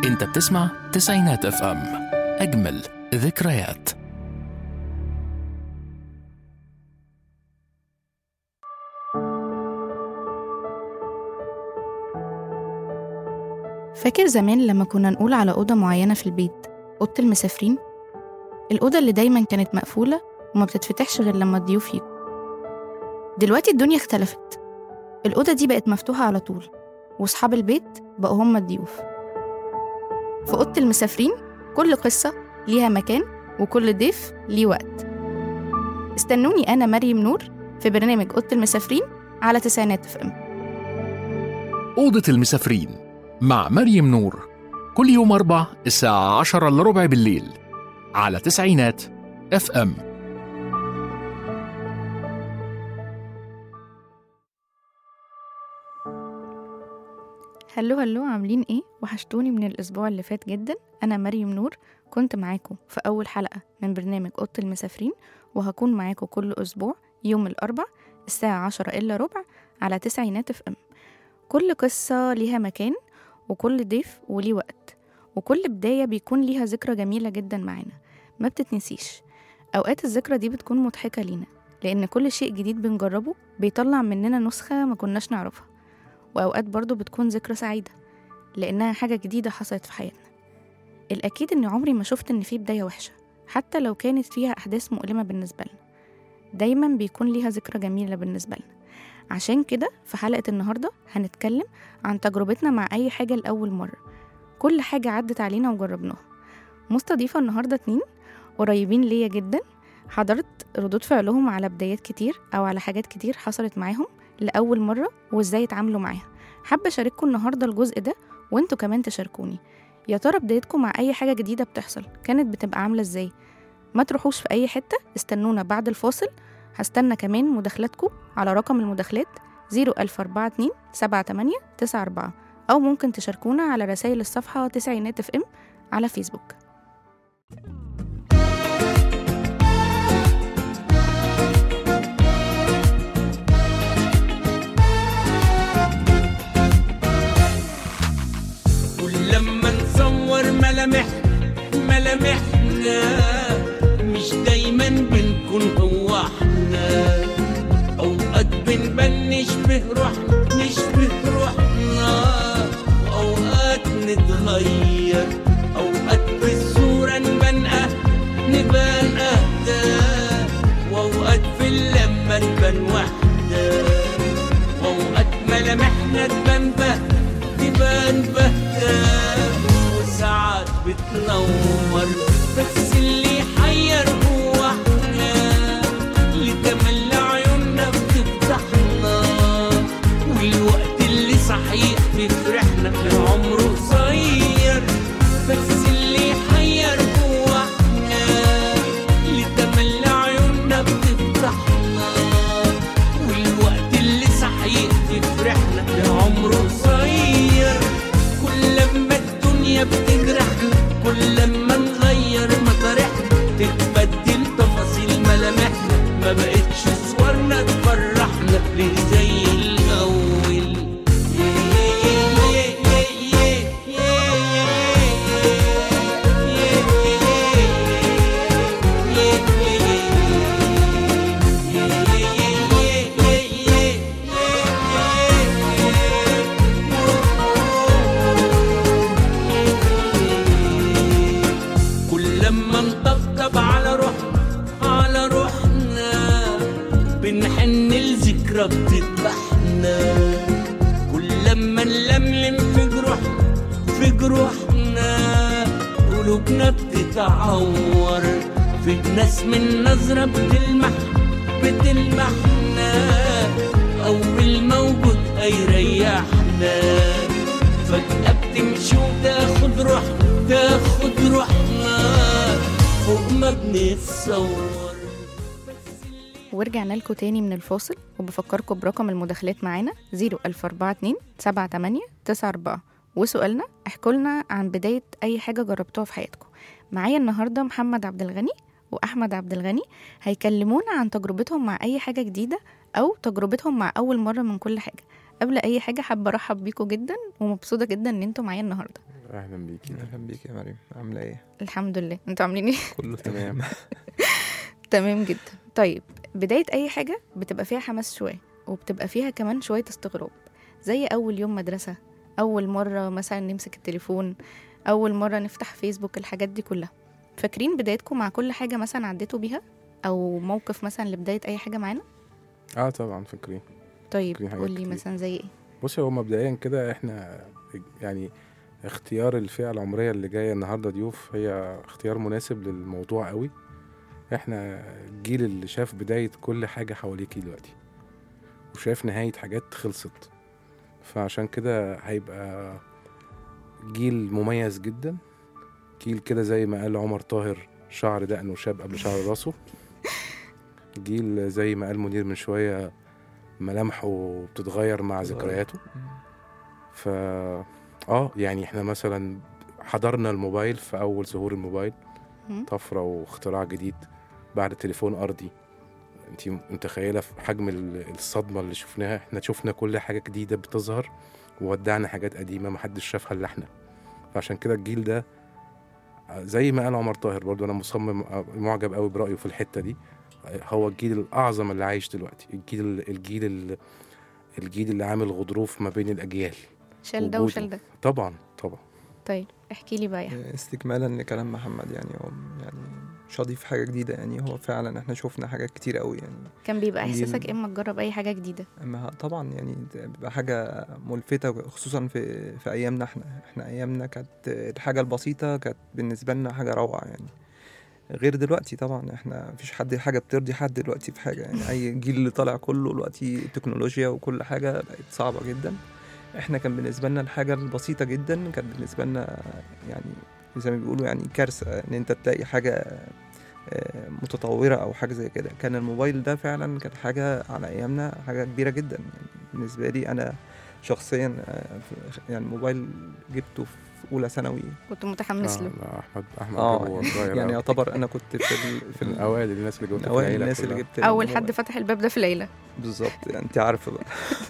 انت بتسمع تسعينات اف ام اجمل ذكريات فاكر زمان لما كنا نقول على أوضة معينة في البيت أوضة المسافرين الأوضة اللي دايما كانت مقفولة وما بتتفتحش غير لما الضيوف يجوا دلوقتي الدنيا اختلفت الأوضة دي بقت مفتوحة على طول وأصحاب البيت بقوا هم الضيوف في أوضة المسافرين كل قصة ليها مكان وكل ضيف ليه وقت استنوني أنا مريم نور في برنامج أوضة المسافرين على تسعينات اف ام أوضة المسافرين مع مريم نور كل يوم أربع الساعة عشرة إلا ربع بالليل على تسعينات اف ام هلو هلو عاملين ايه وحشتوني من الاسبوع اللي فات جدا انا مريم نور كنت معاكم في اول حلقه من برنامج اوضه المسافرين وهكون معاكم كل اسبوع يوم الاربع الساعه عشرة الا ربع على تسعينات اف ام كل قصه ليها مكان وكل ضيف وليه وقت وكل بدايه بيكون ليها ذكرى جميله جدا معانا ما بتتنسيش اوقات الذكرى دي بتكون مضحكه لينا لان كل شيء جديد بنجربه بيطلع مننا نسخه ما كناش نعرفها وأوقات برضو بتكون ذكرى سعيدة لأنها حاجة جديدة حصلت في حياتنا الأكيد إن عمري ما شفت إن في بداية وحشة حتى لو كانت فيها أحداث مؤلمة بالنسبة لنا دايما بيكون ليها ذكرى جميلة بالنسبة لنا عشان كده في حلقة النهاردة هنتكلم عن تجربتنا مع أي حاجة لأول مرة كل حاجة عدت علينا وجربناها مستضيفة النهاردة اتنين قريبين ليا جدا حضرت ردود فعلهم على بدايات كتير أو على حاجات كتير حصلت معاهم لأول مرة وإزاي يتعاملوا معاها حابة أشارككم النهاردة الجزء ده وانتوا كمان تشاركوني يا ترى بدايتكم مع أي حاجة جديدة بتحصل كانت بتبقى عاملة إزاي ما تروحوش في أي حتة استنونا بعد الفاصل هستنى كمان مداخلاتكم على رقم المداخلات 01042 78 94 أو ممكن تشاركونا على رسائل الصفحة تسعينات اف ام على فيسبوك ولما نصور ملامح ملامحنا مش دايما بنكون هو احنا اوقات بنبان نشبه روحنا نشبه روحنا واوقات نتغير اوقات بالصورة نبان أه- نبان اهدى واوقات في اللمة نبان وحدة واوقات ملامحنا تبان بهتة تبان بهتة وساعات بتنور بس اللي يحير هو احنا اللي تملى عيوننا بتفتحنا والوقت اللي صحيح بيفرحنا العمر قصير بس اللي يحير هو احنا اللي تملى عيوننا بتفتحنا والوقت اللي صحيح بيفرحنا العمر قصير كل ما الدنيا بتجرحنا كل ما نغير مطارحنا تتبدل تفاصيل ملامحنا ما بقتش صورنا تفرحنا ليه زي الاول كل لما نطبطب على روحنا على روحنا بنحن لذكرى بتذبحنا كل لما نلملم في جروحنا في جروحنا قلوبنا بتتعور في ناس من نظرة بتلمح بتلمحنا أول موجود هيريحنا فجأة بتمشي وتاخد روحنا تاخد روحنا فوق ما بنتصور ورجعنا لكم تاني من الفاصل وبفكركم برقم المداخلات معانا 01042 78 94 وسؤالنا احكوا لنا عن بداية أي حاجة جربتوها في حياتكم معايا النهاردة محمد عبد الغني وأحمد عبد الغني هيكلمونا عن تجربتهم مع أي حاجة جديدة أو تجربتهم مع أول مرة من كل حاجة قبل اي حاجه حابه ارحب بيكم جدا ومبسوطه جدا ان انتوا معايا النهارده اهلا بيكي اهلا بيك يا مريم عامله ايه الحمد لله انتوا عاملين ايه كله تمام تمام جدا طيب بدايه اي حاجه بتبقى فيها حماس شويه وبتبقى فيها كمان شويه استغراب زي اول يوم مدرسه اول مره مثلا نمسك التليفون اول مره نفتح فيسبوك الحاجات دي كلها فاكرين بدايتكم مع كل حاجه مثلا عديتوا بيها او موقف مثلا لبدايه اي حاجه معانا اه طبعا فاكرين طيب في حاجات قول لي كتير. مثلا زي ايه بصي هو مبدئيا كده احنا يعني اختيار الفئة العمرية اللي جاية النهاردة ضيوف هي اختيار مناسب للموضوع قوي احنا الجيل اللي شاف بداية كل حاجة حواليكي دلوقتي وشاف نهاية حاجات خلصت فعشان كده هيبقى جيل مميز جدا جيل كده زي ما قال عمر طاهر شعر دقنه شاب قبل شعر راسه جيل زي ما قال منير من شوية ملامحه بتتغير مع بتتغير. ذكرياته ف اه يعني احنا مثلا حضرنا الموبايل في اول ظهور الموبايل مم. طفره واختراع جديد بعد تليفون ارضي انت متخيله في حجم ال- الصدمه اللي شفناها احنا شفنا كل حاجه جديده بتظهر وودعنا حاجات قديمه محدش شافها الا احنا فعشان كده الجيل ده زي ما قال عمر طاهر برضو انا مصمم معجب قوي برايه في الحته دي هو الجيل الاعظم اللي عايش دلوقتي الجيل الجيل ال- الجيل اللي عامل غضروف ما بين الاجيال شال ده وجوده. وشال ده طبعا طبعا طيب احكي لي بقى يا أحمد. استكمالا لكلام محمد يعني هو يعني مش هضيف حاجه جديده يعني هو فعلا احنا شفنا حاجات كتير قوي يعني كان بيبقى جيل- احساسك اما تجرب اي حاجه جديده اما طبعا يعني ده بيبقى حاجه ملفته خصوصا في في ايامنا احنا احنا ايامنا كانت الحاجه البسيطه كانت بالنسبه لنا حاجه روعه يعني غير دلوقتي طبعا احنا مفيش حد حاجه بترضي حد دلوقتي في حاجه يعني اي جيل اللي طالع كله دلوقتي تكنولوجيا وكل حاجه بقت صعبه جدا احنا كان بالنسبه لنا الحاجه البسيطه جدا كانت بالنسبه لنا يعني زي ما بيقولوا يعني كارثه ان انت تلاقي حاجه آه، متطوره او حاجه زي كده كان الموبايل ده فعلا كانت حاجه على ايامنا حاجه كبيره جدا يعني بالنسبه لي انا شخصيا آه، في- يعني الموبايل جبته في اولى ثانوي كنت متحمس آه، له لا، احمد احمد اه جابه وهو صغير يعني أوي. يعتبر انا كنت في ال... في من ال... اوائل الناس اللي من جبت اوائل الناس اللي جبت اول الموبايل. حد فتح الباب ده في العيله بالظبط يعني انت عارفه بقى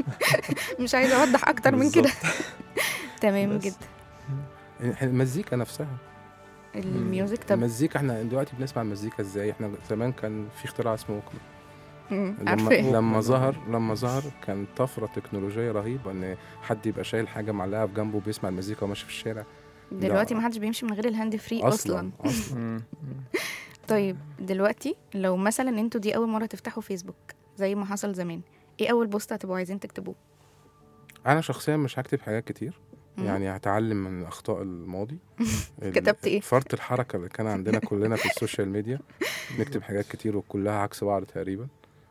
مش عايزه اوضح اكتر من كده بالظبط. تمام بس. جدا يعني المزيكا نفسها الميوزك طب المزيكا احنا دلوقتي بنسمع المزيكا ازاي احنا زمان كان في اختراع اسمه ووكمان مم، لما عارفاه لما ووكمان. ظهر لما ظهر كان طفره تكنولوجيه رهيبه ان حد يبقى شايل حاجه معلقه في جنبه بيسمع المزيكا وماشي في الشارع دلوقتي لا. ما حدش بيمشي من غير الهاند فري اصلا, اصلا اصلا مم. طيب دلوقتي لو مثلا انتوا دي اول مره تفتحوا فيسبوك زي ما حصل زمان ايه اول بوست هتبقوا عايزين تكتبوه انا شخصيا مش هكتب حاجات كتير مم. يعني هتعلم من اخطاء الماضي ال- كتبت إيه؟ فرط الحركه اللي كان عندنا كلنا في السوشيال ميديا نكتب حاجات كتير وكلها عكس بعض تقريبا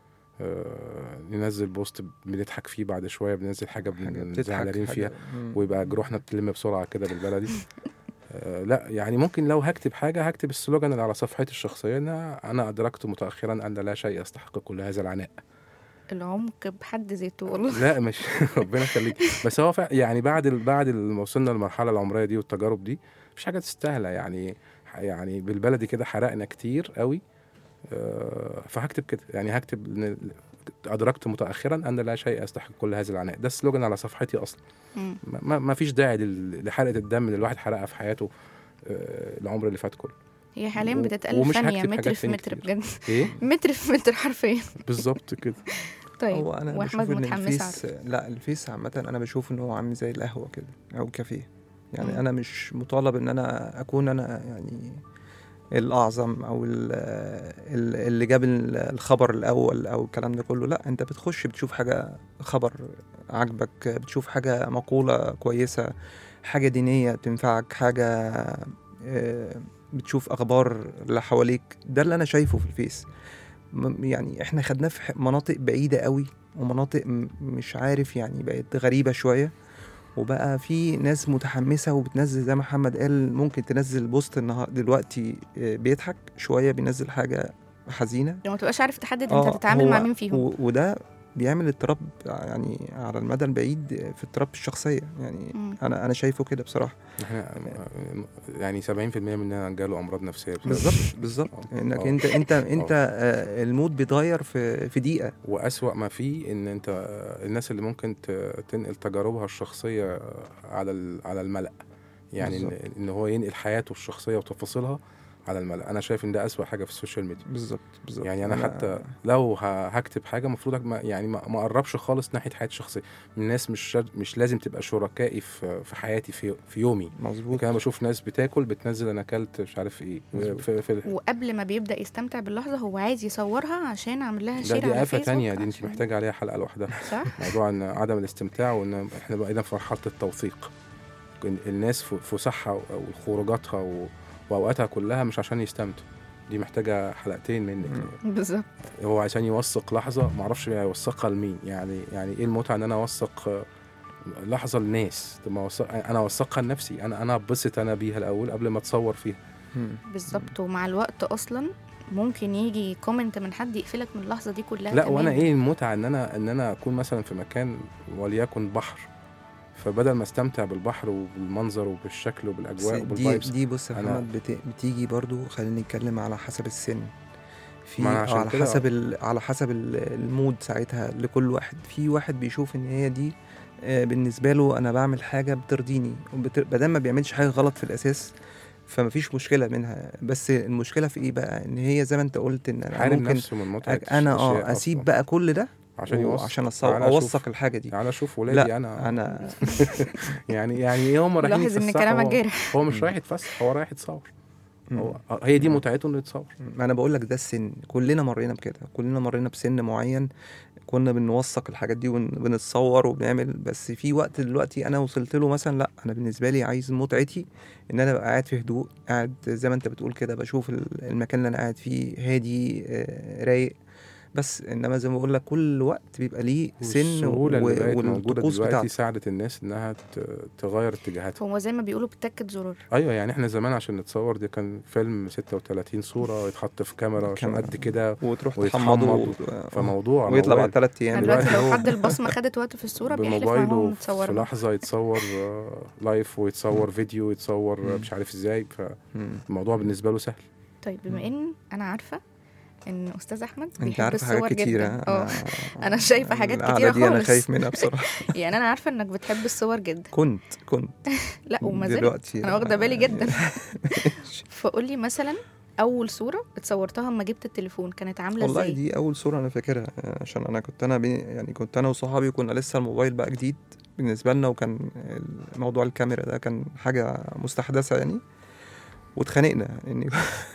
آه ننزل بوست بنضحك فيه بعد شويه بننزل حاجه حاجة بن- بتضحك زعلانين حاجة- فيها مم. ويبقى جروحنا بتلم بسرعه كده بالبلدي آه لا يعني ممكن لو هكتب حاجه هكتب السلوجان اللي على صفحتي الشخصيه إن انا ادركت متاخرا ان لا شيء يستحق كل هذا العناء العمق بحد ذاته والله لا مش ربنا يخليك بس هو فع- يعني بعد ال... بعد ما وصلنا للمرحله العمريه دي والتجارب دي مفيش حاجه تستاهل يعني يعني بالبلدي كده حرقنا كتير قوي آه، فهكتب كده يعني هكتب إن ادركت متاخرا ان لا شيء يستحق كل هذا العناء ده السلوجان على صفحتي اصلا مم. ما- ما ما فيش داعي لل- لحرقه الدم اللي الواحد حرقها في حياته آه، العمر اللي فات كله هي حاليا و- بتتقل ومش ثانيه هكتب متر حاجات في تاني متر كتير. بجد ايه متر في متر حرفيا بالظبط كده طيب هو انا واحمد بشوف ان متحمس الفيس عارف لا الفيس عامه انا بشوف ان هو عامل زي القهوه كده او كافيه يعني مم. انا مش مطالب ان انا اكون انا يعني الاعظم او ال- ال- اللي جاب ال- الخبر الاول او الكلام ده كله لا انت بتخش بتشوف حاجه خبر عجبك بتشوف حاجه مقوله كويسه حاجه دينيه تنفعك حاجه آه، بتشوف اخبار اللي حواليك ده اللي انا شايفه في الفيس م- يعني احنا خدناه في ح- مناطق بعيده قوي ومناطق م- مش عارف يعني بقت غريبه شويه وبقى في ناس متحمسه وبتنزل زي ما محمد قال ممكن تنزل بوست النهار دلوقتي آه، بيضحك شويه بينزل حاجه حزينه لو ما تبقاش عارف تحدد انت آه، هتتعامل هو- مع مين فيهم و- وده بيعمل اضطراب يعني على المدى البعيد في اضطراب الشخصيه يعني مم. انا انا شايفه كده بصراحه احنا يعني 70% مننا جاله امراض نفسيه بسبب بالظبط بالظبط آه. انك آه. انت انت انت آه، المود بيتغير في في دقيقه وأسوأ ما فيه ان انت الناس اللي ممكن ت- تنقل تجاربها الشخصيه على ال- على الملأ يعني ان, بالظبط. إن هو ينقل حياته الشخصيه وتفاصيلها على الملأ انا شايف ان ده أسوأ حاجه في السوشيال ميديا بالظبط بالظبط يعني انا حتى لو ه- هكتب حاجه المفروض ما يعني ما ما اقربش خالص ناحيه حياتي الشخصيه الناس مش شر- مش لازم تبقى شركائي في في حياتي في في يومي مظبوط كان بشوف ناس بتاكل بتنزل انا اكلت مش عارف ايه مظبوط. في, في وقبل ما بيبدا يستمتع باللحظه هو عايز يصورها عشان اعمل لها ده شير دي على آفة فيسبوك تانية دي انت عشان- محتاجة عليها حلقة لوحدها صح موضوع ان عدم الاستمتاع وان احنا بقينا في مرحلة التوثيق إن الناس في فسحها وخروجاتها و- واوقاتها كلها مش عشان يستمتعوا دي محتاجة حلقتين منك بالظبط هو عشان يوثق لحظة معرفش يوثقها لمين يعني يعني ايه المتعة ان انا اوثق آه، لحظة لناس طب ما أوثق- انا اوثقها لنفسي انا انا اتبسط انا بيها الاول قبل ما اتصور فيها مم. بالظبط ومع الوقت اصلا ممكن يجي كومنت من حد يقفلك من اللحظه دي كلها لا وانا تماماً. ايه المتعه ان انا ان انا اكون مثلا في مكان وليكن بحر فبدل ما استمتع بالبحر وبالمنظر وبالشكل بس وبالاجواء دي وبالفايبس دي بص يا أنا- محمد بت- بتيجي برضو خلينا نتكلم على حسب السن في ما أنا أو عشان على كده- حسب ال... على حسب ال- المود ساعتها لكل واحد في واحد بيشوف ان هي دي آه، بالنسبه له انا بعمل حاجه بترضيني وبت- بدل ما بيعملش حاجه غلط في الاساس فما فيش مشكله منها بس المشكله في ايه بقى ان هي زي ما انت قلت ان انا حارم ممكن نفسه من متعه أ- انا اه الأشياء اسيب أصلاً. بقى كل ده عشان يوثق عشان أصور تعالى اوثق شوف. الحاجه دي تعالى شوف ولادي لا انا انا يعني يعني ايه هم رايحين لاحظ ان يتفسحوا، كلامك هو- جارح هو مش رايح يتفسح هو رايح يتصور هو هي دي متعته انه يتصور ما انا بقول لك ده السن كلنا مرينا بكده كلنا مرينا بسن معين كنا بنوثق الحاجات دي وبنتصور وبنعمل بس في وقت دلوقتي انا وصلت له مثلا لا انا بالنسبه لي عايز متعتي ان انا ابقى قاعد في هدوء قاعد زي ما انت بتقول كده بشوف ال- المكان اللي انا قاعد فيه هادي آه، رايق بس انما زي ما بقول لك كل وقت بيبقى ليه سن والسهوله اللي بقت موجوده والطقوس دلوقتي بتاعته ساعدت الناس انها ت- تغير اتجاهاتها هو زي ما بيقولوا بتكت زرار ايوه يعني احنا زمان عشان نتصور دي كان فيلم 36 صوره يتحط في كاميرا عشان كاميرا. قد كده وتروح ويتحمض تحمضه و- فموضوع ويطلع بعد موال. ثلاث ايام انا دلوقتي دلوقتي لو هو حد البصمه خدت وقت في الصوره بيحلف بموبايله معاهم في متصوره لحظه يتصور آه، لايف ويتصور فيديو يتصور آه، مم. مش عارف ازاي مم. فالموضوع بالنسبه له سهل طيب بما ان انا عارفه ان استاذ احمد انت بيحب عارف الصور حاجات كتيره جدا اه أنا شايفة حاجات القعدة كتيرة دي انا خالص. خايف منها بصراحه يعني انا عارفه انك بتحب الصور جدا كنت كنت لا وما زلت دلوقتي انا واخده بالي جدا ماشي. فقول لي مثلا اول صوره اتصورتها اما جبت التليفون كانت عامله والله ازاي دي اول صوره انا فاكرها عشان انا كنت انا بي يعني كنت انا وصحابي كنا لسه الموبايل بقى جديد بالنسبه لنا وكان موضوع الكاميرا ده كان حاجه مستحدثه يعني واتخانقنا يعني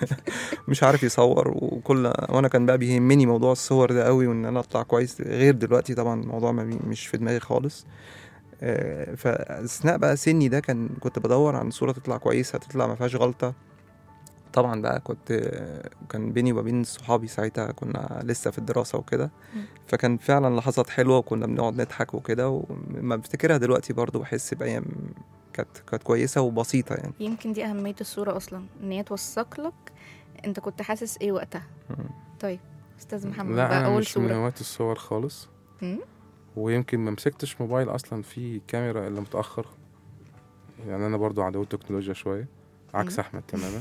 مش عارف يصور وكل وانا كان بقى بيهمني موضوع الصور ده قوي وان انا اطلع كويس غير دلوقتي طبعا الموضوع ما بي- مش في دماغي خالص آه، فاثناء بقى سني ده كان كنت بدور عن صوره تطلع كويسه تطلع ما فيهاش غلطه طبعا بقى كنت كان بيني وبين صحابي ساعتها كنا لسه في الدراسة وكده مم. فكان فعلا لحظات حلوة وكنا بنقعد نضحك وكده وما بفتكرها دلوقتي برضو بحس بأيام كانت كانت كويسة وبسيطة يعني يمكن دي اهميه الصوره اصلا ان هي توثق لك انت كنت حاسس ايه وقتها مم. طيب استاذ محمد لا بقى انا اول مش من صوره هواة الصور خالص مم؟ ويمكن ما مسكتش موبايل اصلا في كاميرا الا متاخر يعني انا برضو عدو التكنولوجيا شويه عكس مم. احمد تماما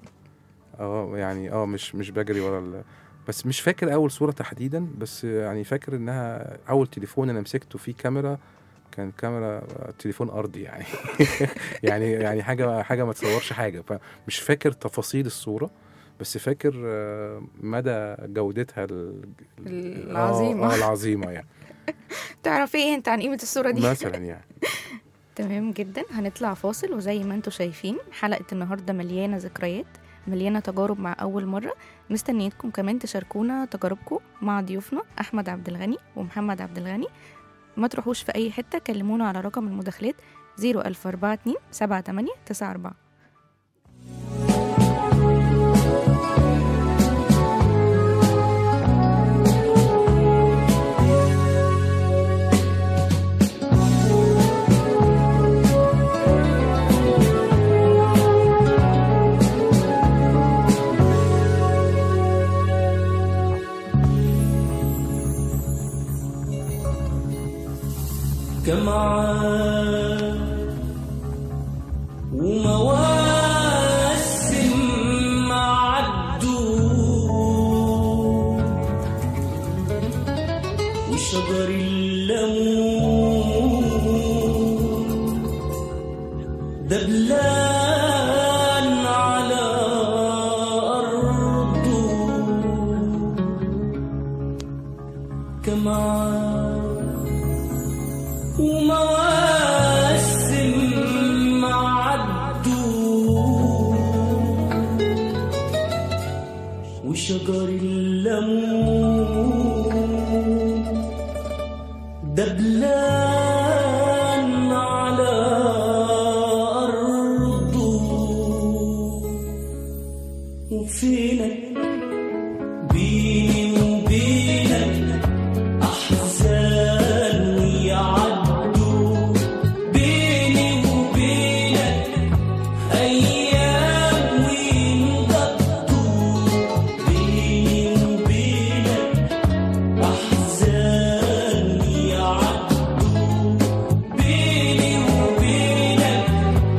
اه يعني اه مش مش بجري ورا ال... بس مش فاكر اول صوره تحديدا بس يعني فاكر انها اول تليفون انا مسكته فيه كاميرا كان كاميرا تليفون ارضي يعني يعني يعني حاجه حاجه ما تصورش حاجه فمش فاكر تفاصيل الصوره بس فاكر آه، مدى جودتها ال- العظيمة. اه آه، العظيمه يعني تعرفي ايه انت عن قيمه الصوره دي مثلا يعني تمام جدا هنطلع فاصل وزي ما انتم شايفين حلقة النهاردة مليانة ذكريات مليانة تجارب مع أول مرة مستنيتكم كمان تشاركونا تجاربكم مع ضيوفنا أحمد عبد الغني ومحمد عبد الغني ما تروحوش في أي حتة كلمونا على رقم المداخلات 01042 7894 كم عاد ومواسم عدوا وشجر الليمون دبلان على أرضه كما ومواسم عدوا وشجر الليمون دبلان على أرضه وفينك بيني وبينك أحزان يعدوا بيني وبينك أيام وينقضوا بيني وبينك أحزان يعدوا بيني وبينك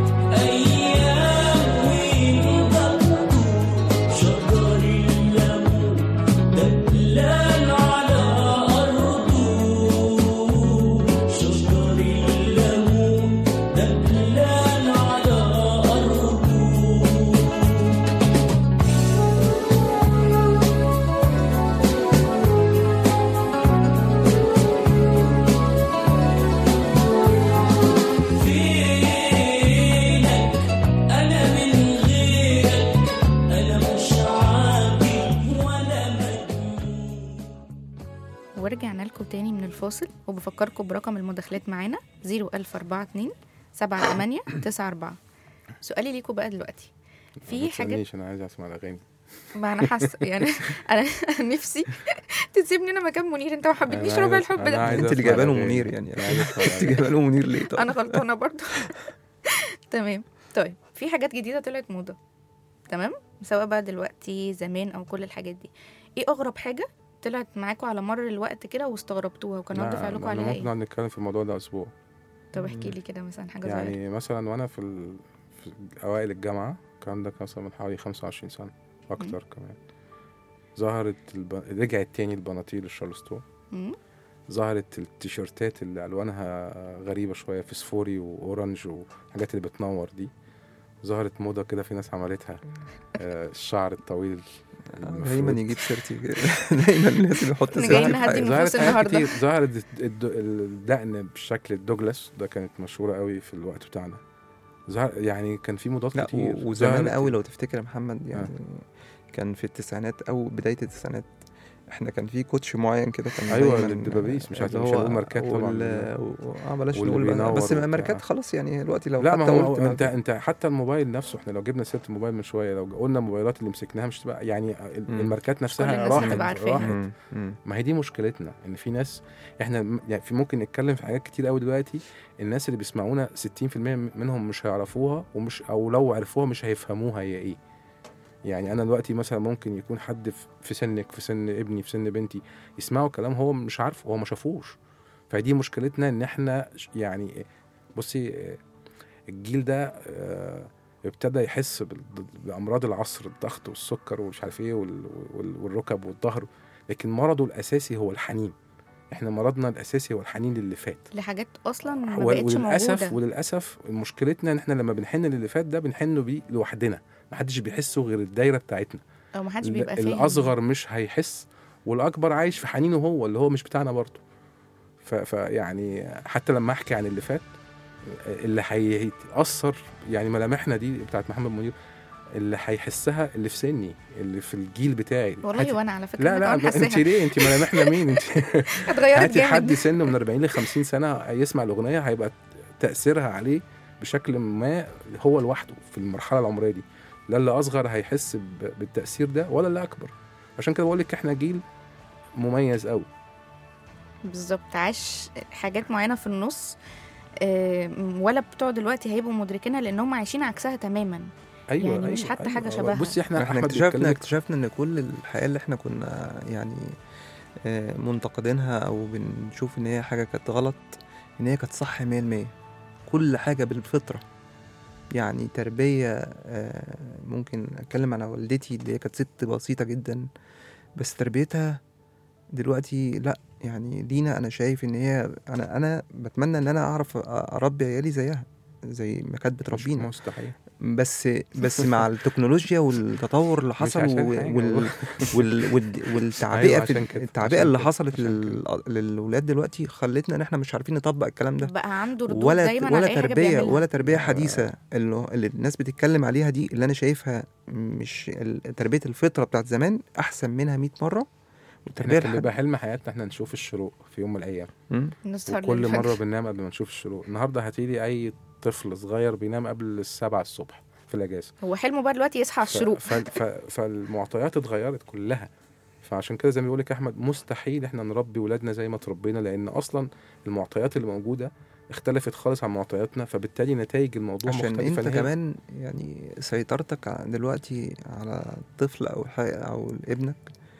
أيام وينقضوا شجر الليمون دبلان على أرضه شجر الليمون دبلان على أرضه فينك أنا من غيرك أنا مش عاقل ولا مجنون ورجعنا لكم تاني من الفاصل وبفكركم برقم المداخلات معانا 01042 78 94 سؤالي ليكم بقى دلوقتي ما في حاجات تسألنيش انا عايز اسمع الاغاني ما انا حاسه يعني انا نفسي تسيبني انا مكان منير انت ما حبيتنيش أنا ربع عايز- الحب أنا ده عايز انت اللي أسمع جايبه له الأغاني. منير يعني أنا عايز أسمع انت الأغاني. جايبه له منير ليه طب انا غلطانه برضو تمام طيب في حاجات جديده طلعت موضه تمام سواء بقى دلوقتي زمان او كل الحاجات دي ايه اغرب حاجه طلعت معاكم على مر الوقت كده واستغربتوها وكان رد لا، فعلكم أنا عليها ممكن ايه نقعد نتكلم في الموضوع ده اسبوع طب احكي لي كده مثلا حاجه صغيره يعني مثلا وانا في, ال... في اوائل الجامعه كان ده مثلا من حوالي 25 سنه اكتر كمان ظهرت الب... رجعت تاني البناطيل الشارلستون مم؟ ظهرت التيشيرتات اللي الوانها غريبه شويه فسفوري واورنج وحاجات اللي بتنور دي ظهرت موضه كده في ناس عملتها آه، الشعر الطويل دايما المفروض. يجيب سيرتي كده. دايما لازم يحط إحنا سيرتي جايين في نهدي حاجة. النفوس ظهرت حاجات النهاردة. كتير ظهرت الد- الدقن بالشكل الدوجلاس ده كانت مشهوره قوي في الوقت بتاعنا ظهر يعني كان في موضات لا كتير و- وزمان ظهرت- قوي لو تفتكر يا محمد يعني كان في التسعينات او بدايه التسعينات احنا كان في كوتش معين كده كان أيوة، دايماً للدبابيس، مش عايز- اللي مش هو هنقول ماركات طبعاً. وال... و... اه بلاش واللي نقول بقى بينور بس وبتاع. ماركات خلاص يعني دلوقتي لو لا ما حتى هو قلت انت انت حتى الموبايل نفسه احنا لو جبنا سيره الموبايل من شويه لو قلنا الموبايلات اللي مسكناها مش تبقى يعني ال- مم. الماركات كل نفسها الناس راحت هتبقى عارفاها. راحت مم. مم. ما هي دي مشكلتنا ان في ناس احنا م- يعني في ممكن نتكلم في حاجات كتير قوي دلوقتي الناس اللي بيسمعونا 60% منهم مش هيعرفوها ومش او لو عرفوها مش هيفهموها هي ايه يعني انا دلوقتي مثلا ممكن يكون حد في- في سنك في سن ابني في سن بنتي يسمعوا كلام هو مش عارفه هو ما شافوش فدي مشكلتنا ان احنا ش- يعني بصي آه، الجيل ده آه، ابتدى يحس بال- بامراض العصر الضغط والسكر ومش عارف ايه وال- وال- والركب والظهر لكن مرضه الاساسي هو الحنين احنا مرضنا الاساسي هو الحنين للي فات لحاجات اصلا ما و- بقتش وللاسف موجوده وللاسف مشكلتنا ان احنا لما بنحن للي فات ده بنحن بيه لوحدنا محدش بيحسه غير الدايره بتاعتنا او ما حدش ال- بيبقى فاهم الاصغر مش هيحس والاكبر عايش في حنينه هو اللي هو مش بتاعنا برضه ف- فيعني حتى لما احكي عن اللي فات اللي هيتاثر يعني ملامحنا دي بتاعت محمد منير اللي هيحسها اللي في سني اللي في الجيل بتاعي والله هات- وانا على فكره لا أنا لا كمان انت حاساها. ليه انت ملامحنا مين انت اتغيرت هاتي حد جامد سنه من 40 ل 50 سنه يسمع الاغنيه هيبقى تاثيرها عليه بشكل ما هو لوحده في المرحله العمريه دي لا اللي اصغر هيحس ب- بالتاثير ده ولا اللي اكبر عشان كده بقول لك احنا جيل مميز قوي بالظبط عاش حاجات معينه في النص آه، ولا بتوع دلوقتي هيبقوا مدركينها لان هم عايشين عكسها تماما ايوه يعني مش أيوة حتى حاجة أيوة. شبهها. بصي احنا احنا احمد اكتشفنا بيتكلم- اكتشفنا ان كل الحياه اللي احنا كنا يعني آه، منتقدينها او بنشوف ان هي حاجه كانت غلط ان هي كانت صح 100% كل حاجه بالفطره يعني تربيه آه، ممكن اتكلم عن والدتي اللي هي كانت ست بسيطه جدا بس تربيتها دلوقتي لا يعني لينا انا شايف ان هي انا انا بتمنى ان انا اعرف اربي عيالي زيها زي ما كانت مش بتربينا مستحيل بس بس مع التكنولوجيا والتطور اللي حصل عشان و- حاجة وال والله. وال وال والتعبئه أيوة في عشان كده، التعبئه عشان اللي كده، حصلت عشان لل- للولاد دلوقتي خلتنا ان احنا مش عارفين نطبق الكلام ده بقى عنده ردود ولا دايما على ولا اي حاجه تربيه بيعملها ولا تربيه حديثه اللي, اللي الناس بتتكلم عليها دي اللي انا شايفها مش ال- تربيه الفطره بتاعت زمان احسن منها 100 مره والتربيه احنا كان الحد- بيبقى حلم حياتنا احنا نشوف الشروق في يوم من الايام مم. نسهر وكل للفجر. مره بننام قبل ما نشوف الشروق النهارده هتيجي اي طفل صغير بينام قبل السبعة الصبح في الاجازه هو حلمه بقى دلوقتي يصحى على ف- الشروق ف... ف... فالمعطيات اتغيرت كلها فعشان كده زي ما بيقول لك احمد مستحيل احنا نربي ولادنا زي ما تربينا لان اصلا المعطيات اللي موجوده اختلفت خالص عن معطياتنا فبالتالي نتائج الموضوع عشان مختلفه انت نهائي. كمان يعني سيطرتك ع- دلوقتي على الطفل او ح- او ابنك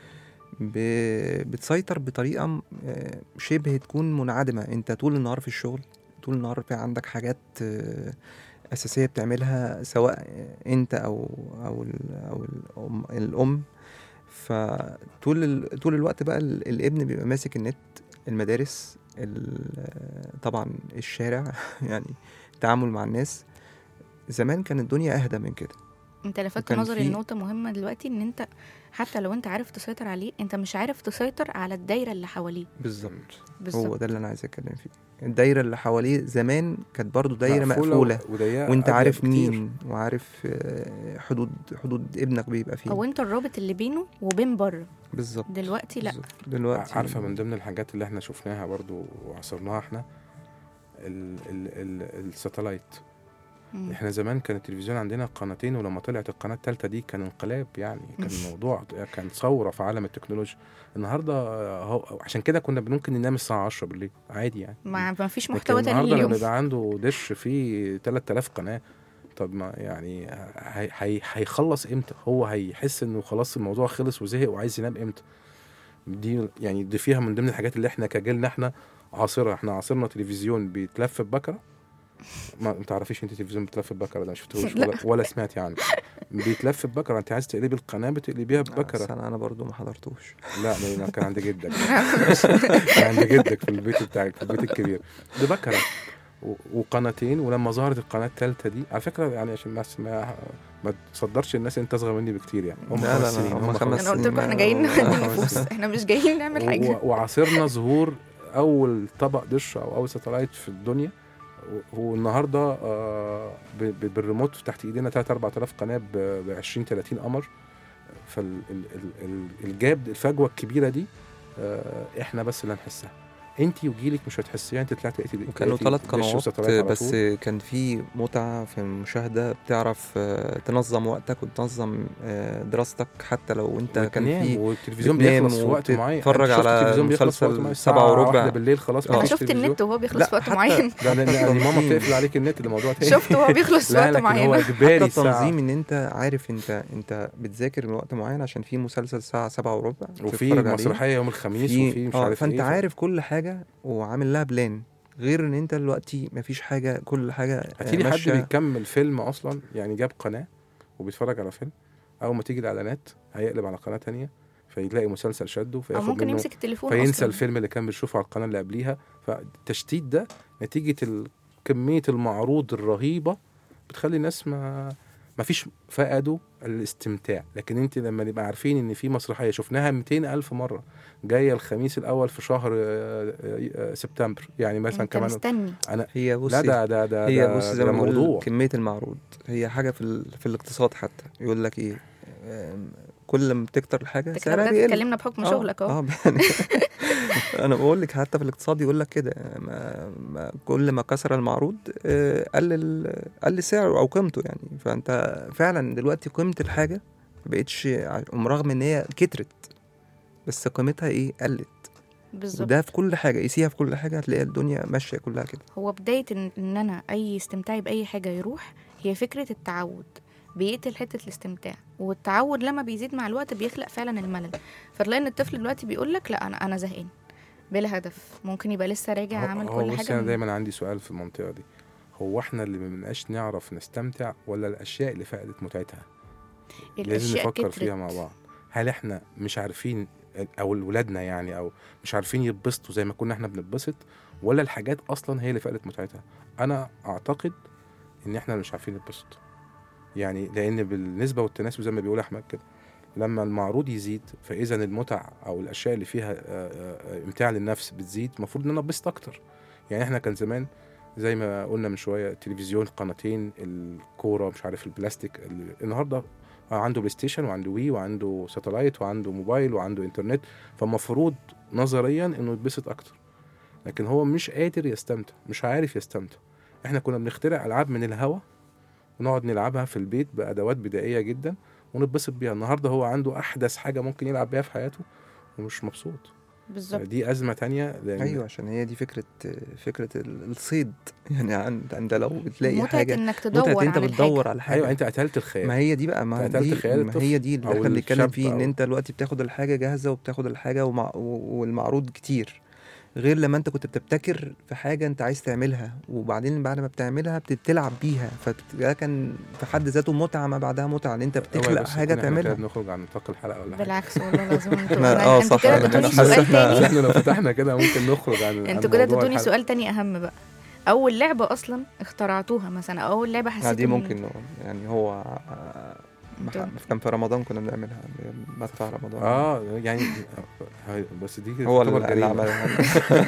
ب- بتسيطر بطريقه م- آه، شبه تكون منعدمه انت طول النهار في الشغل طول النهار في عندك حاجات آه، اساسيه بتعملها سواء انت او او ال- او الام الام فطول ال- طول الوقت بقى ال- الابن بيبقى ماسك النت المدارس ال- طبعا الشارع يعني التعامل مع الناس زمان كانت الدنيا اهدى من كده انت لفتت وكان نظري في- لنقطه مهمه دلوقتي ان انت حتى لو انت عارف تسيطر عليه انت مش عارف تسيطر على الدايره اللي حواليه بالظبط هو بالظبط ده اللي انا عايز اتكلم فيه الدايره اللي حواليه زمان كانت برضو دايره مقفولة مقفوله وضيقة وانت أضيق عارف بكتير. مين وعارف آه، حدود حدود ابنك بيبقى فيه او انت الرابط اللي بينه وبين بره بالظبط دلوقتي لا بالظبط. دلوقتي عارفه من ضمن الحاجات اللي احنا شفناها برضو وعصرناها احنا ال ال ال الساتلايت مم. احنا زمان كان التلفزيون عندنا قناتين ولما طلعت القناه الثالثه دي كان انقلاب يعني كان الموضوع كان ثوره في عالم التكنولوجيا النهارده هو عشان كده كنا ممكن ننام الساعه 10 بالليل عادي يعني ما ما فيش لكن محتوى تاني النهارده لما اليوم يبقى عنده دش فيه 3000 قناه طب ما يعني هي هي هيخلص امتى هو هيحس انه خلاص الموضوع خلص وزهق وعايز ينام امتى دي يعني دي فيها من ضمن الحاجات اللي احنا كجيلنا احنا عاصرها احنا عاصرنا تلفزيون بيتلف ببكره ما ما تعرفيش انت تلفزيون بيتلف ببكره ده ما شفتوش لا. ولا, ولا سمعتي عنه بيتلف ببكره انت عايز تقلبي القناه بتقلبيها بس ببكره انا انا برضو ما حضرتوش لا ما ما كان عند جدك كان عند جدك في البيت بتاعك في البيت الكبير ده بكره و- وقناتين ولما ظهرت القناه الثالثه دي على فكره يعني عشان بس ما ما تصدرش الناس انت اصغر مني بكتير يعني هم لا، لا، خمس لا، سنين هم هم خمس انا قلت لكم احنا سنين. جايين آه، نهدي خمس النفوس سنين. احنا مش جايين نعمل حاجه و- وعاصرنا ظهور اول طبق دش او اول ساتلايت في الدنيا و- والنهارده آه، ب- ب- بالريموت تحت ايدينا 3 4000 قناه ب 20 30 قمر فالجاب الفجوه الكبيره دي آه، احنا بس اللي هنحسها انت وجيلك مش هتحسيها انت طلعتي لقيتي وكانوا لقيتي ثلاث دش قنوات وساتلايت على بس طول. كان في متعة في المشاهدة بتعرف آه، تنظم وقتك وتنظم آه، دراستك حتى لو انت كان وتنام، في والتلفزيون بتنام بيخلص في وقت معين وتتفرج أنا شفت على التلفزيون بيخلص في وقت مسلسل معين سبعة الساعة وربع. واحدة بالليل خلاص آه. انا مفيش شفت تلفزيون. النت وهو بيخلص لا، في وقت حتى- معين ده ده- ده كان ماما في- بتقفل عليك النت ده موضوع تاني شفت وهو بيخلص في لا وقت لكن هو معين اجباري حتى ساعة. تنظيم ان انت عارف انت انت بتذاكر من وقت معين عشان في مسلسل الساعة سبعة وربع وفي تتفرج عليه. مسرحيه يوم الخميس في وفي مش اه عارف فانت ايه عارف كل حاجة وعامل لها بلان غير ان انت دلوقتي مفيش حاجة كل حاجة آه، هتيجي حد ماشية. بيكمل فيلم اصلا يعني جاب قناه وبيتفرج على فيلم اول ما تيجي الاعلانات هيقلب على قناه تانية فيلاقي مسلسل شده او فياخد ممكن منه يمسك التليفون فينسى أصلاً. الفيلم اللي كان بيشوفه على القناه اللي قبليها فالتشتيت ده نتيجه ال- كميه المعروض الرهيبه بتخلي الناس ما ما فيش فقدوا الاستمتاع لكن انت لما نبقى عارفين ان في مسرحيه شفناها 200 الف مره جايه الخميس الاول في شهر آه، آه، آه، سبتمبر يعني مثلا انت كمان مستني انا هي بص لا ده ده ده هي ده بص زي ده ما بقول موضوع كمية المعروض هي حاجة في ال... في الاقتصاد حتى يقول لك ايه آم، كل ما بتكتر الحاجة انت كده سعرها بدأت بيقل تكلمنا بحكم آه، شغلك اهو اه يعني انا بقول لك حتى في الاقتصاد يقول لك كده ما ما كل ما كسر المعروض آه، قلل قل سعره او قيمته يعني فانت فعلا دلوقتي قيمة الحاجة ما بقتش ع- رغم ان هي كترت بس قيمتها ايه قلت بالظبط وده في كل حاجة قيسيها في كل حاجة هتلاقي الدنيا ماشية كلها كده هو بداية إن, إن أنا أي استمتاعي بأي حاجة يروح هي فكرة التعود بيقتل حتة الاستمتاع والتعود لما بيزيد مع الوقت بيخلق فعلا الملل فتلاقي إن الطفل دلوقتي بيقول لك لا أنا أنا زهقان بلا هدف ممكن يبقى لسه راجع هو- عامل هو كل بصي حاجه انا من- دايما عندي سؤال في المنطقه دي هو احنا اللي ما بنبقاش نعرف نستمتع ولا الاشياء اللي فقدت متعتها لازم الأشياء نفكر كترت. فيها مع بعض هل احنا مش عارفين او ولادنا يعني او مش عارفين يتبسطوا زي ما كنا احنا بنتبسط ولا الحاجات اصلا هي اللي فقدت متعتها انا اعتقد ان احنا مش عارفين نتبسط يعني لان بالنسبه والتناسب زي ما بيقول احمد كده لما المعروض يزيد فاذا المتع او الاشياء اللي فيها آه، آه، امتاع للنفس بتزيد المفروض ان انا اتبسط اكتر يعني احنا كان زمان زي ما قلنا من شويه التلفزيون قناتين الكوره مش عارف البلاستيك ال- النهارده عنده بلاي ستيشن وعنده وي وعنده ساتلايت وعنده موبايل وعنده انترنت فالمفروض نظريا انه يتبسط اكتر لكن هو مش قادر يستمتع مش عارف يستمتع احنا كنا بنخترع العاب من الهوا ونقعد نلعبها في البيت بادوات بدائيه جدا ونتبسط بيها النهارده هو عنده احدث حاجه ممكن يلعب بيها في حياته ومش مبسوط بالظبط دي ازمه تانية لان ايوه عشان هي دي فكره فكره ال- الصيد يعني عند انت لو بتلاقي متعة حاجه انك تدور متعه انت عن بتدور الحاجة. على حاجه ايوه انت قتلت الخيال ما هي دي بقى ما قتلت دي خيال ما الطفل هي دي اللي أو احنا بنتكلم الشاب فيه ان أو- انت دلوقتي بتاخد الحاجه جاهزه وبتاخد الحاجه ومع و- والمعروض كتير غير لما انت كنت بتبتكر في حاجه انت عايز تعملها وبعدين بعد ما بتعملها بت- بتلعب بيها فده كان في حد ذاته متعه ما بعدها متعه ان انت هو بتخلق بس حاجه كنا إحنا كده تعملها بنخرج عن نطاق الحلقه ولا حاجه بالعكس والله لازم انتوا ما- أنا- آه انتوا صح، كده أنا- اديتوني أنا حاسس سؤال إحنا- تاني احنا لو فتحنا كده ممكن نخرج عن عن انتوا كده موضوع اديتوني الحلقة. سؤال تاني اهم بقى اول لعبه اصلا اخترعتوها مثلا أو اول لعبه آه، حسيت دي إن- ممكن نقول. يعني هو آه، انتوا- مح- كان في رمضان كنا بنعملها مدفع رمضان اه يعني هاي- بس دي هو تعتبر اللي جريمة. عملها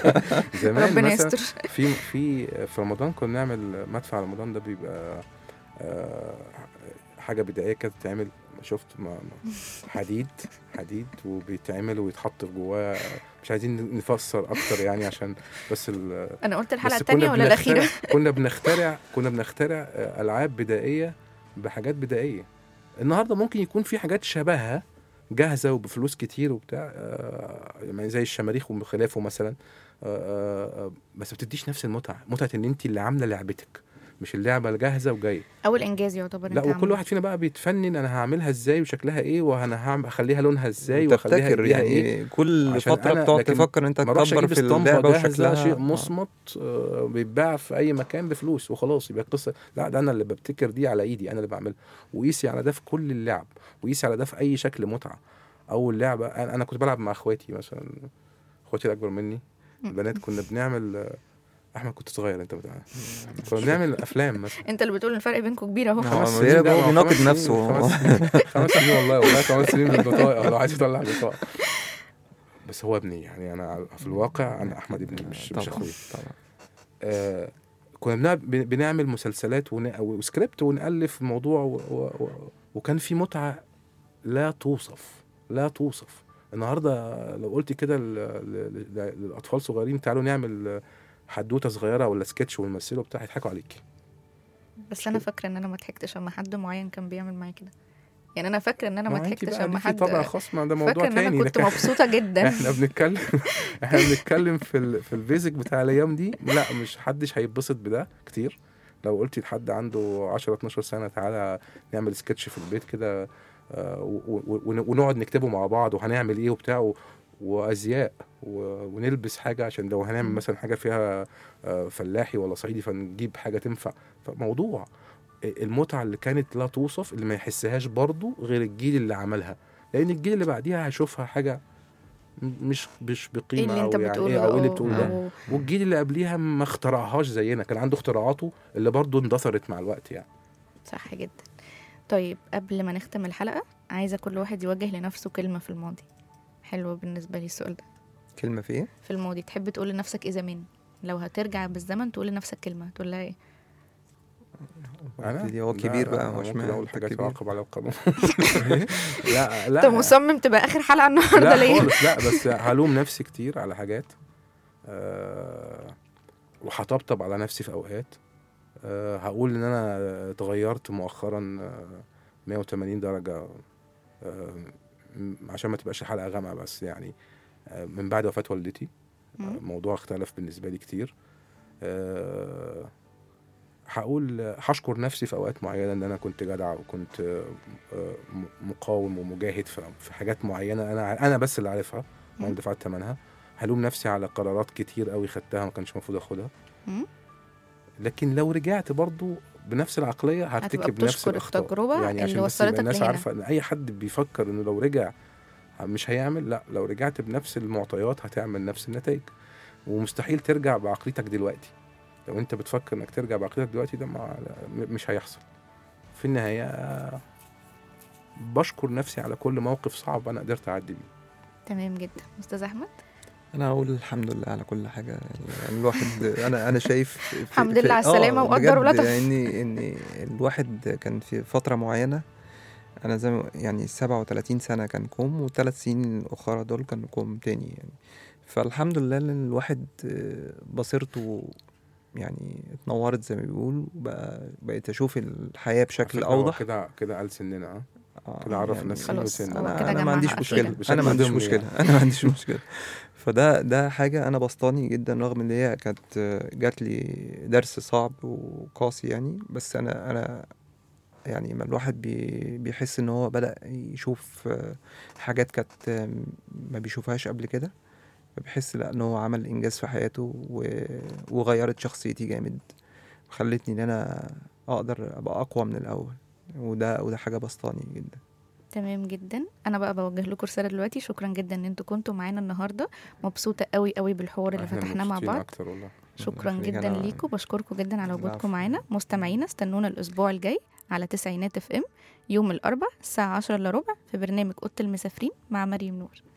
زمان ربنا مثلا يستر في في في رمضان كنا نعمل مدفع رمضان ده بيبقى آه، حاجه بدائيه كده بتتعمل شفت ما ما- حديد حديد وبيتعمل ويتحط جواه مش عايزين نفسر اكتر يعني عشان بس ال انا قلت الحلقه بس التانية كنا ولا بنخترع الاخيره كنا بنخترع كنا بنخترع آه، العاب بدائيه بحاجات بدائيه النهارده ممكن يكون في حاجات شبهها جاهزه وبفلوس كتير وبتاع آه، يعني زي الشماريخ وخلافه مثلا آه، آه، آه، بس ما بتديش نفس المتعه متعه ان انت اللي عامله لعبتك مش اللعبه الجاهزه وجايه اول انجاز يعتبر لا انت وكل عامله. واحد فينا بقى بيتفنن انا هعملها ازاي وشكلها ايه وانا هعمل اخليها لونها ازاي واخليها تفتكر ايديها يعني ايه كل عشان فتره أنا- بتقعد لكن تفكر ان انت ما اروحش تكبر اجيب في اسطمبه اللعبه جاهزه وشكلها شيء آه. مصمت آه، بيتباع في اي مكان بفلوس وخلاص يبقى القصه لا ده انا اللي ببتكر دي على ايدي انا اللي بعملها وقيسي على ده في كل اللعب وقيسي على ده في اي شكل متعه اول لعبه انا أنا كنت بلعب مع اخواتي مثلا اخواتي الاكبر مني البنات كنا بنعمل آه، احمد كنت صغير انت بتاع كنا بنعمل افلام مثلا انت اللي بتقول الفرق بينكم كبير اهو آه. خمس هو سنين ده، هو ما بيناقض خمس سنين- نفسه. خمس سنين- خمس سنين والله والله خمس سنين من البطاقه لو عايز يطلع البطاقه بس هو ابني يعني انا في الواقع انا احمد ابني مش مش طبعا اخويا طبعا آه كنا بنع- بن- بنعمل مسلسلات ون- وسكريبت ونألف موضوع و... و... و... وكان في متعة لا توصف لا توصف النهارده لو قلت كده ل... ل... ل... للأطفال صغيرين تعالوا نعمل حدوتة صغيرة ولا سكتش ونمثله بتاع هيضحكوا عليك بس انا فاكره ان انا ما ضحكتش اما حد معين كان بيعمل معايا كده يعني انا فاكره ان انا ما ما انت ضحكتش بقى اما ليكي حد طبع خاص ما ده موضوع فاكره ان تاني انا كنت لكن مبسوطه جدا احنا بنتكلم احنا بنتكلم في ال... في البيزك بتاع الايام دي لا مش حدش هيتبسط بده كتير لو قلتي لحد عنده 10 12 سنه تعالى نعمل سكتش في البيت كده آه، و- و- ون- ونقعد نكتبه مع بعض وهنعمل ايه وبتاع و- وازياء و- ونلبس حاجه عشان لو هنعمل مم. مثلا حاجه فيها آه، فلاحي ولا صعيدي فنجيب حاجه تنفع فموضوع المتعه اللي كانت لا توصف اللي ما يحسهاش برضه غير الجيل اللي عملها لان الجيل اللي بعديها هيشوفها حاجه م- مش مش ايه بقيمه اللي انت او يعني بتقوله ايه او ايه اللي أو- بتقوله ده أو والجيل اللي قبليها ما اخترعهاش زينا كان عنده اختراعاته اللي برضه اندثرت مع الوقت يعني صح جدا طيب قبل ما نختم الحلقه عايزه كل واحد يوجه لنفسه كلمه في الماضي حلو بالنسبه لي السؤال ده كلمه في ايه؟ في الماضي تحب تقول لنفسك ايه زمان لو هترجع بالزمن تقول لنفسك كلمه تقول لها ايه دي هو لا، كبير لا، بقى أنا هو ممكن اشمعنى اقول أنت حاجات كبير؟ تعاقب على القانون لا لا انت مصمم تبقى اخر حلقه النهارده لا ليه خالص لا بس هلوم نفسي كتير على حاجات أه وهطبطب على نفسي في اوقات أه هقول ان انا اتغيرت مؤخرا آه، 180 درجه أه م- عشان ما تبقاش الحلقه غامقه بس يعني أه من بعد وفاه والدتي آه، مم. الموضوع اختلف بالنسبه لي كتير أه هقول هشكر نفسي في اوقات معينه ان انا كنت جدع وكنت آه، آه، م- مقاوم ومجاهد في في حاجات معينه انا انا بس اللي عارفها وانا مم. دفعت ثمنها هلوم نفسي على قرارات كتير قوي خدتها ما كانش المفروض اخدها مم. لكن لو رجعت برضو بنفس العقليه هرتكب نفس بتشكر الاخطاء التجربة يعني اللي عشان بس وصلتك يبقى الناس لهنا. عارفه ان اي حد بيفكر انه لو رجع مش هيعمل لا لو رجعت بنفس المعطيات هتعمل نفس النتائج ومستحيل ترجع بعقليتك دلوقتي لو انت بتفكر انك ترجع بعقليتك دلوقتي ده ما م- مش هيحصل في النهايه آه، بشكر نفسي على كل موقف صعب انا قدرت اعدي بيه تمام جدا استاذ احمد انا اقول الحمد لله على كل حاجه يعني, يعني الواحد انا انا شايف في- الحمد في- لله على آه، السلامة وقدر بجد ولطف. يعني ان الواحد كان في فتره معينه انا زي ما يعني 37 سنه كان كوم وثلاث سنين الاخرى دول كان كوم تاني يعني فالحمد لله ان الواحد آه، بصيرته يعني اتنورت زي ما بيقول وبقى بقيت اشوف الحياه بشكل على فكرة هو اوضح كده كده قال سننا ها آه، كده عرف يعني الناس خلاص، سنه هو وسن كده انا, أنا جمعها ما عنديش أخيراً. مشكله بشكل انا ما عنديش ضمني مشكله يعني. انا ما عنديش مشكله فده ده حاجه انا بسطاني جدا رغم ان هي كانت جات لي درس صعب وقاسي يعني بس انا انا يعني ما الواحد بي بيحس ان هو بدا يشوف آه، حاجات كانت آه، ما بيشوفهاش قبل كده فبحس لا ان هو عمل انجاز في حياته و- وغيرت شخصيتي جامد خلتني ان انا اقدر ابقى اقوى من الاول وده وده حاجه بسطاني جدا تمام جدا انا بقى بوجه لكم رساله دلوقتي شكرا جدا ان انتوا كنتوا معانا النهارده مبسوطه قوي قوي بالحوار اللي إحنا فتحناه مع مبسوطين بعض اكتر والله شكرا يخليك، جدا أنا- ليكم بشكركم جدا على العفو. وجودكم معانا مستمعينا استنونا الاسبوع الجاي على تسعينات اف ام يوم الاربع الساعه 10 الا ربع في برنامج اوضه المسافرين مع مريم نور